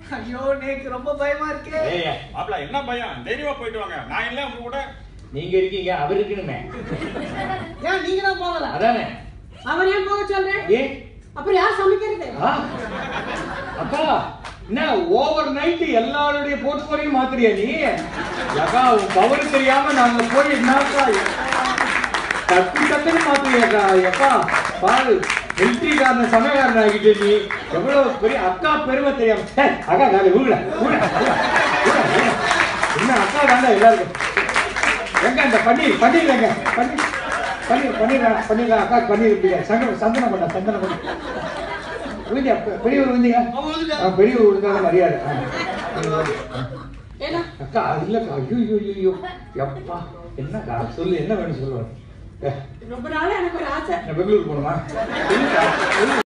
ஐயோ நேக்கு ரொம்ப பயமா இருக்கே ஏய் மாப்பிள என்ன பயம் தைரியமா போயிட்டு வாங்க நான் இல்ல உங்க கூட நீங்க இருக்கீங்க அவர் இருக்கணுமே ஏன் நீங்க தான் போகல அதானே அவர் ஏன் போக சொல்றேன் ஏ அப்புறம் யார் சமைக்கிறது ஆ? அக்கா என்ன ஓவர் நைட் எல்லாருடைய போர்ட்ஃபோலியும் மாத்துறியா நீ அக்கா உன் பவர் தெரியாம நாங்க போய் என்னக்கா தட்டு தட்டுன்னு மாத்துறியாக்கா எப்பா பாரு மிலிட்ரிக்காரன சமயக்காரன் ஆகிட்டு நீ எவ்வளவு பெரிய அக்கா பெருமை தெரியாம ஏய், அக்கா காலை ஊழ ஊழ என்ன அக்கா தாண்டா எல்லாருக்கும் எங்க அந்த பன்னீர் பன்னீர் எங்க பன்னீர் பன்னீர் பன்னீர் பன்னீர் அக்கா பன்னீர் இப்படியா சந்தனம் சந்தனம் பண்ண சந்தனம் பண்ண விழுந்தியா பெரியவர் விழுந்தீங்க ஆ, பெரியவர் விழுந்தாத மரியாதை ஆ. ஏன்னா அக்கா அது இல்லக்கா ஐயோ ஐயோ ஐயோ எப்பா என்னக்கா சொல்லு என்ன வேணும் சொல்லுவேன் ரொம்ப நாளா எனக்கு ஒரு ஆசை நான் பெங்களூர் போகணுமா